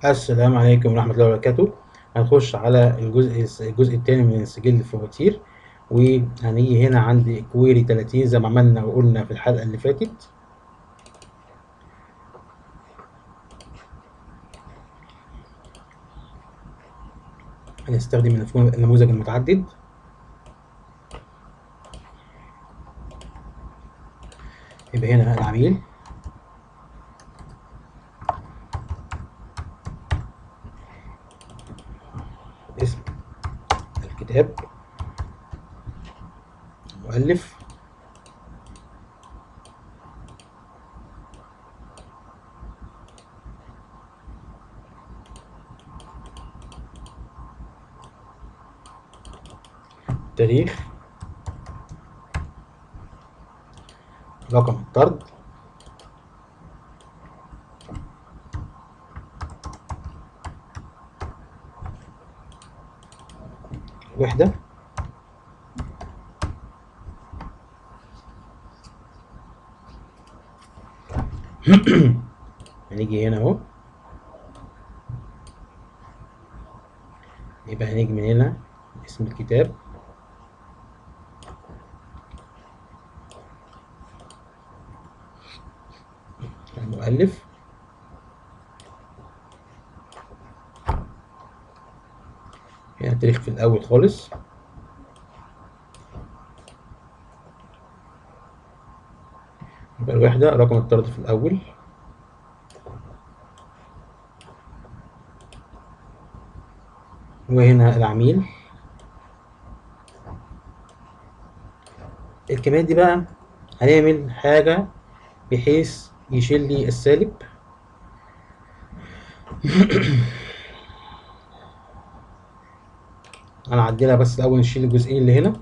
السلام عليكم ورحمة الله وبركاته هنخش على الجزء الجزء الثاني من سجل الفواتير وهنيجي هنا عند كويري 30 زي ما عملنا وقلنا في الحلقة اللي فاتت هنستخدم النموذج المتعدد يبقى هنا العميل اسم الكتاب المؤلف تاريخ رقم الطرد وحدة هنيجي هنا اهو يبقى هنيجي من هنا اسم الكتاب المؤلف هنا التاريخ في الأول خالص يبقى الوحدة رقم الطرد في الأول وهنا العميل الكميات دي بقى هنعمل حاجة بحيث يشيل لي السالب هنعدلها بس الأول نشيل الجزئين اللي هنا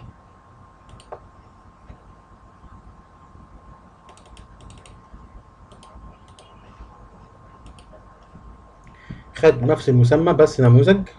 خد نفس المسمى بس نموذج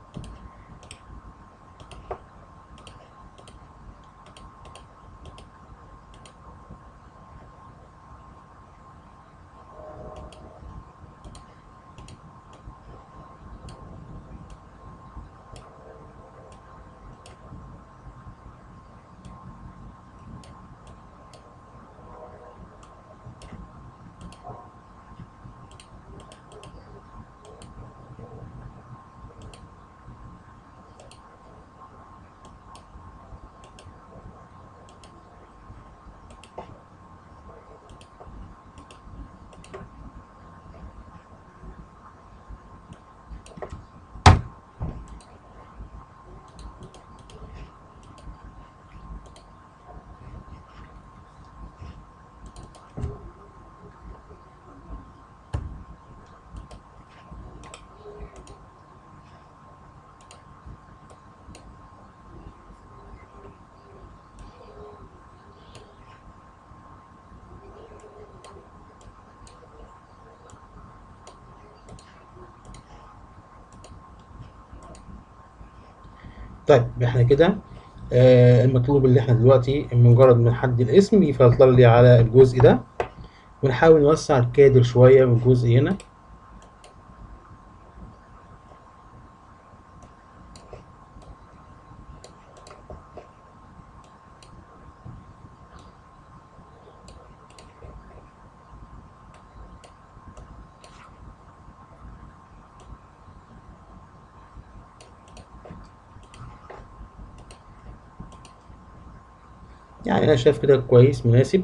طيب احنا كده آه المطلوب اللي احنا دلوقتي مجرد ما نحدد الاسم يفلتر لي على الجزء ده ونحاول نوسع الكادر شوية من الجزء هنا يعني انا شايف كده كويس مناسب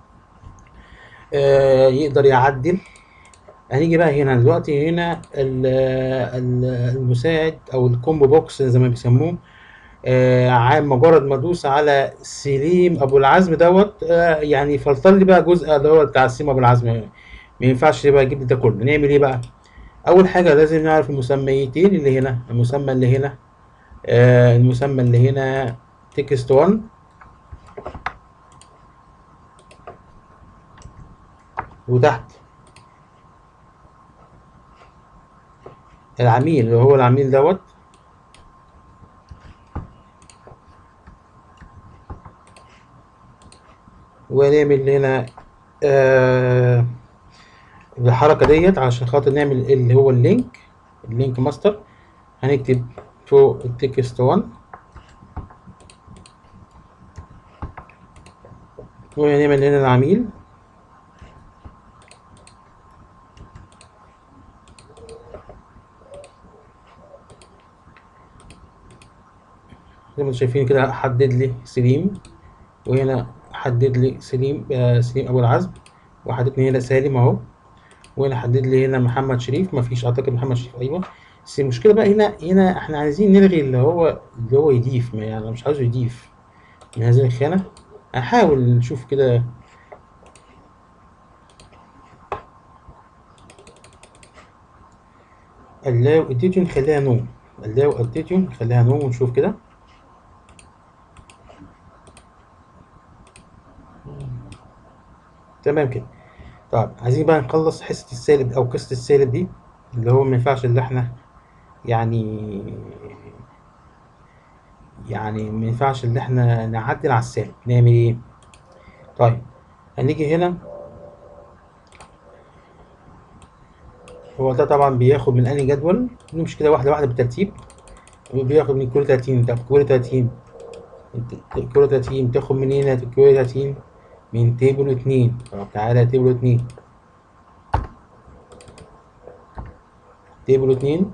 آه يقدر يعدل هنيجي بقى هنا دلوقتي هنا المساعد او الكومبو بوكس زي ما بيسموه آه مجرد ما ادوس على سليم ابو العزم دوت آه يعني فلتر لي بقى جزء اللي هو بتاع سليم ابو العزم ما ينفعش يبقى يجيب لي ده كله نعمل ايه بقى اول حاجه لازم نعرف المسميتين اللي هنا المسمى اللي هنا آه المسمى اللي هنا تكست 1 وتحت العميل اللي هو العميل دوت ونعمل هنا آه الحركة ديت عشان خاطر نعمل اللي هو اللينك اللينك ماستر هنكتب فوق التكست 1 ونعمل هنا العميل زي ما انتم شايفين كده حدد لي سليم وهنا حدد لي سليم آه سليم ابو العزم وحدد لي هنا سالم اهو وهنا حدد لي هنا محمد شريف مفيش اعتقد محمد شريف ايوه بس المشكله بقى هنا هنا احنا عايزين نلغي اللي هو اللي هو يضيف ما يعني انا مش عاوزه يضيف من هذه الخانه هحاول نشوف كده allow editing نخليها نو allow editing نخليها نو ونشوف كده تمام كده طيب عايزين بقى نخلص حصة السالب أو قصة السالب دي اللي هو ما ينفعش اللي احنا يعني يعني ما ينفعش اللي احنا نعدل على السالب نعمل ايه؟ طيب هنيجي هنا هو ده طبعا بياخد من أنهي جدول نمشي كده واحدة واحدة بالترتيب بياخد من كل 30 طب كل 30 كل 30 تاخد من هنا كل 30 من تيبل اتنين طب تعالى تيبل اتنين تيبل اتنين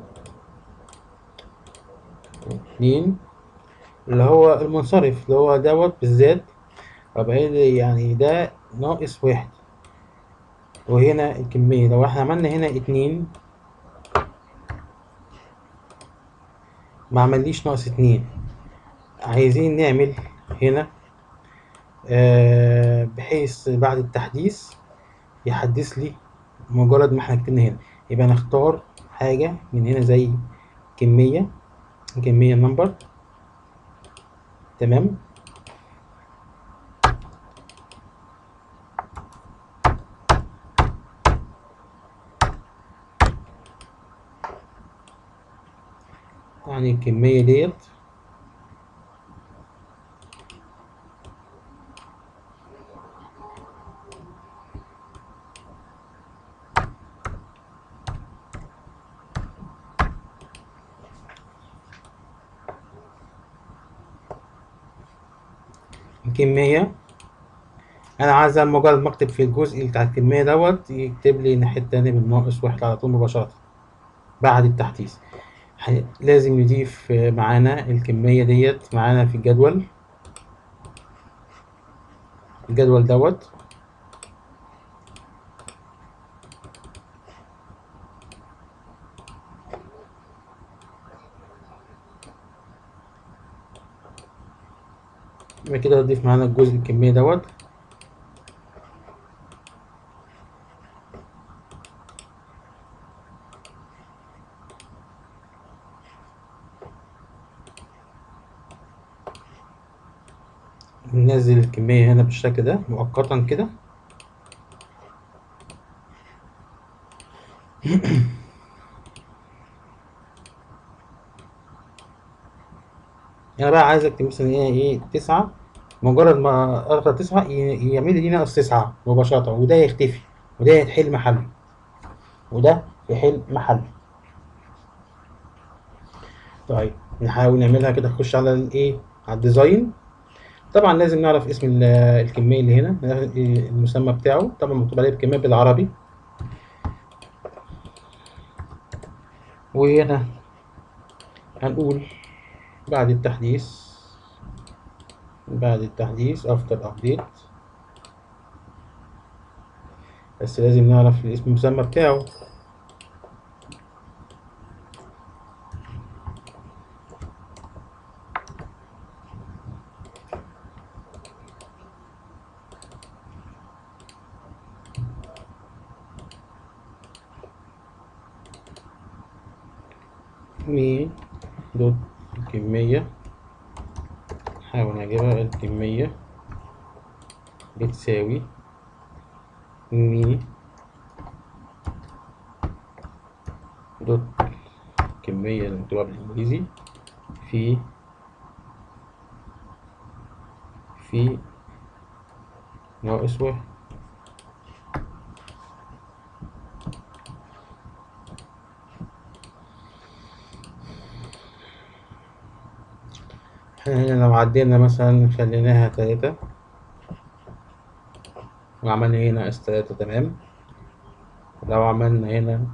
اتنين اللي هو المنصرف اللي هو دوت بالذات طب يعني ده ناقص واحد وهنا الكمية لو احنا عملنا هنا اتنين ما عمليش ناقص اتنين عايزين نعمل هنا آه بحيث بعد التحديث يحدث لي مجرد ما احنا كتبنا هنا يبقى نختار حاجة من هنا زي كمية كمية نمبر تمام يعني الكمية ديت الكمية أنا عايز مجرد ما أكتب في الجزء بتاع الكمية دوت يكتب لي الناحية التانية بالناقص واحد على طول مباشرة بعد التحديث لازم نضيف معانا الكمية ديت معانا في الجدول الجدول دوت يبقى كده هضيف معانا الجزء الكمية دوت ننزل الكمية هنا بالشكل ده مؤقتا كده انا بقى عايز اكتب مثلا ايه ايه تسعة مجرد ما اضغط تسعة يعمل لي ناقص تسعة مباشرة وده يختفي وده يحل محله وده يحل محله طيب نحاول نعملها كده نخش على الايه على الديزاين طبعا لازم نعرف اسم الكمية اللي هنا المسمى بتاعه طبعا مكتوب عليه الكمية بالعربي وهنا هنقول بعد التحديث بعد التحديث after update بس لازم نعرف الاسم المسمى بتاعه مي دوت الكمية نحاول نجيبها الكمية بتساوي مي دوت الكمية اللي مكتوبة بالإنجليزي في في ناقص واحد احنا هنا لو عدينا مثلا خليناها تلاتة وعملنا هنا اس تلاتة تمام لو عملنا هنا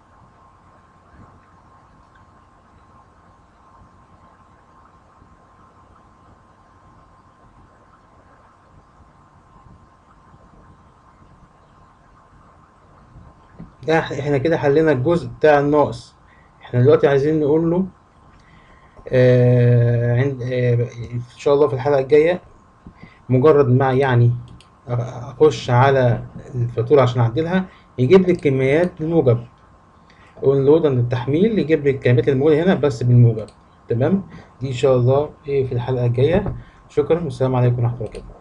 ده احنا كده حلينا الجزء بتاع الناقص احنا دلوقتي عايزين نقول له آه عند آه ان شاء الله في الحلقة الجاية مجرد ما يعني اخش على الفاتورة عشان اعدلها يجيب لي الكميات بالموجب اونلود عند التحميل يجيب لي الكميات الموجودة هنا بس بالموجب تمام دي ان شاء الله ايه في الحلقة الجاية شكرا والسلام عليكم ورحمة الله وبركاته